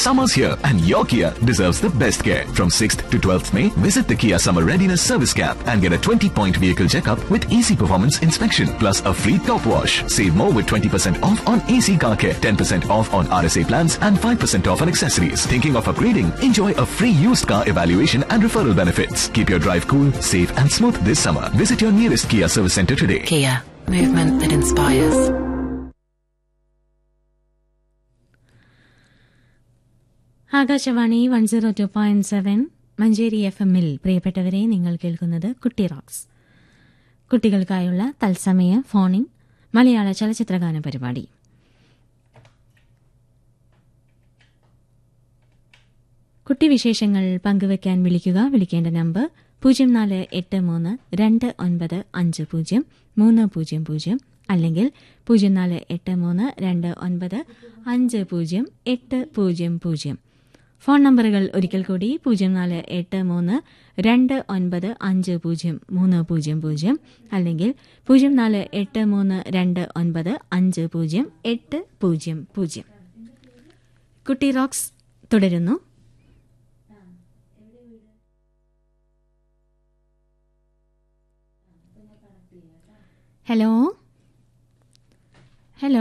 Summer's here and your Kia deserves the best care. From 6th to 12th May, visit the Kia Summer Readiness Service Camp and get a 20-point vehicle checkup with easy performance inspection plus a free top wash. Save more with 20% off on AC car care, 10% off on RSA plans and 5% off on accessories. Thinking of upgrading? Enjoy a free used car evaluation and referral benefits. Keep your drive cool, safe and smooth this summer. Visit your nearest Kia service center today. Kia, movement that inspires. Akashvani one zero two point seven Manjeri F എമ്മിൽ പ്രിയപ്പെട്ടവരെ നിങ്ങൾ കേൾക്കുന്നത് കുട്ടി rocks കുട്ടികൾക്കായുള്ള തത്സമയ ഫോണിൻ മലയാള ചലച്ചിത്രഗാന പരിപാടി കുട്ടിവിശേഷങ്ങൾ പങ്കുവയ്ക്കാൻ വിളിക്കുക വിളിക്കേണ്ട നമ്പർ പൂജ്യം നാല് എട്ട് മൂന്ന് രണ്ട് ഒൻപത് അഞ്ച് പൂജ്യം മൂന്ന് പൂജ്യം പൂജ്യം അല്ലെങ്കിൽ പൂജ്യം നാല് എട്ട് മൂന്ന് രണ്ട് ഒൻപത് അഞ്ച് പൂജ്യം എട്ട് പൂജ്യം പൂജ്യം ഫോൺ നമ്പറുകൾ ഒരിക്കൽ കൂടി പൂജ്യം നാല് എട്ട് മൂന്ന് രണ്ട് ഒൻപത് അഞ്ച് പൂജ്യം മൂന്ന് പൂജ്യം പൂജ്യം അല്ലെങ്കിൽ പൂജ്യം നാല് എട്ട് മൂന്ന് രണ്ട് ഒൻപത് അഞ്ച് പൂജ്യം എട്ട് പൂജ്യം പൂജ്യം കുട്ടി റോക്സ് തുടരുന്നു hello hello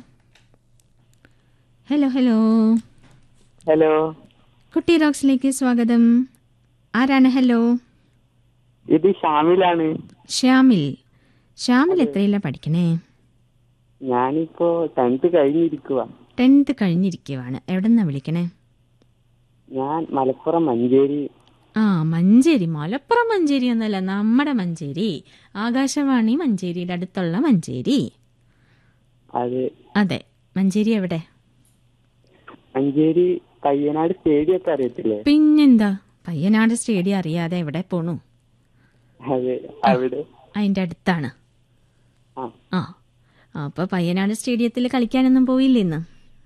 hello hello hello കുട്ടി റോക്സിലേക്ക് സ്വാഗതം ആരാണ് ഹലോ ഇത് ഷാമിലാണ് ശ്യാമിൽ ശ്യാമിൽ എത്രയില്ല പഠിക്കണേ ഞാനിപ്പോ ടെൻത്ത് കഴിഞ്ഞിരിക്കുക ടെൻത്ത് കഴിഞ്ഞിരിക്കുവാണ് എവിടെ നിന്നാ വിളിക്കണേ ഞാൻ മലപ്പുറം മഞ്ചേരി ആ മഞ്ചേരി മലപ്പുറം മഞ്ചേരി ഒന്നല്ല നമ്മുടെ മഞ്ചേരി ആകാശവാണി മഞ്ചേരിയുടെ അടുത്തുള്ള മഞ്ചേരി അത് അതെ മഞ്ചേരി എവിടെ മഞ്ചേരി പയ്യനാട് സ്റ്റേഡിയം ഒക്കെ അറിയത്തില്ലേ പിന്നെന്താ പയ്യനാട് സ്റ്റേഡിയം അറിയാതെ എവിടെ പോണു അതെ അവിടെ അതിന്റെ അടുത്താണ് ആ ആ അപ്പൊ പയ്യനാട് സ്റ്റേഡിയത്തിൽ കളിക്കാനൊന്നും പോയില്ല ഇന്ന്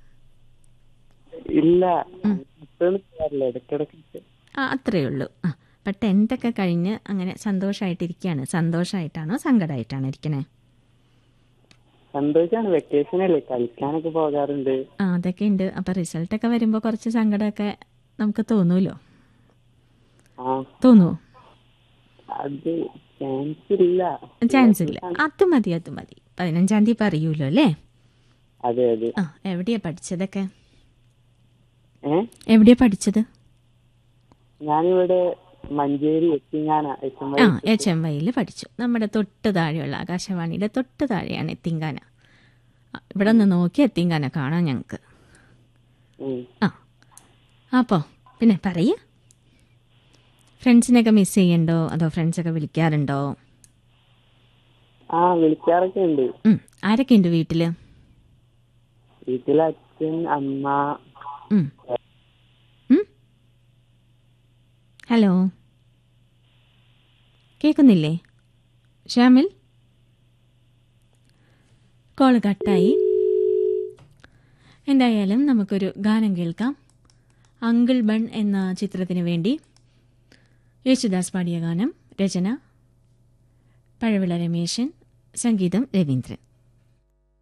ഇല്ല ഇപ്പൊന്നും ചെയ്യാറില്ല ഇടയ്ക്കിടയ്ക്ക് ആ അത്രയേ ഉള്ളൂ ആ അപ്പം ടെൻത്തൊക്കെ കഴിഞ്ഞ് അങ്ങനെ സന്തോഷമായിട്ടിരിക്കുകയാണ് സന്തോഷമായിട്ടാണോ സങ്കടമായിട്ടാണോ ഇരിക്കണേ സന്തോഷാണ് വെക്കേഷൻ അല്ലേ കളിക്കാനൊക്കെ പോകാറുണ്ട് ആ അതൊക്കെ ഉണ്ട് അപ്പം റിസൾട്ടൊക്കെ വരുമ്പോൾ കുറച്ച് സങ്കടമൊക്കെ നമുക്ക് തോന്നൂലോ ആ തോന്നുമോ അത് ചാൻസ് ഇല്ല ചാൻസ് ഇല്ല അത് മതി അത് മതി പതിനഞ്ചാം തീയതി പറയൂലോ അല്ലേ അതെ അതെ ആ എവിടെയാ പഠിച്ചതൊക്കെ ഏ എവിടെയാ പഠിച്ചത് ഞാനിവിടെ മഞ്ചേരി എത്തിങ്ങാന എത്തുമ്പോ ആ എച്ച് എം വൈയിൽ പഠിച്ചു നമ്മുടെ തൊട്ട് താഴെയുള്ള ആകാശവാണിയുടെ തൊട്ട് താഴെയാണ് എത്തിങ്കാന ആ, ഇവിടെ നിന്ന് നോക്കി എത്തിങ്കാന കാണാം ഞങ്ങൾക്ക് ഉം. ആ അപ്പോൾ പിന്നെ പറയ ഫ്രണ്ട്സിനെയൊക്കെ മിസ് ചെയ്യണ്ടോ അതോ ഫ്രണ്ട്സൊക്കെ വിളിക്കാറുണ്ടോ ആ വിളിക്കാറൊക്കെ ഉണ്ട് ഉം, ആരൊക്കെ ഉണ്ട് വീട്ടിൽ വീട്ടിലെ അച്ഛൻ അമ്മ ഉം. ഉം? ഹലോ കേൾക്കുന്നില്ലേ ഷ്യാമിൽ കോള് കട്ടായി എന്തായാലും നമുക്കൊരു ഗാനം കേൾക്കാം അങ്കിൾ ബൺ എന്ന ചിത്രത്തിന് വേണ്ടി യേശുദാസ് പാടിയ ഗാനം രചന പഴവിള രമേശൻ സംഗീതം രവീന്ദ്രൻ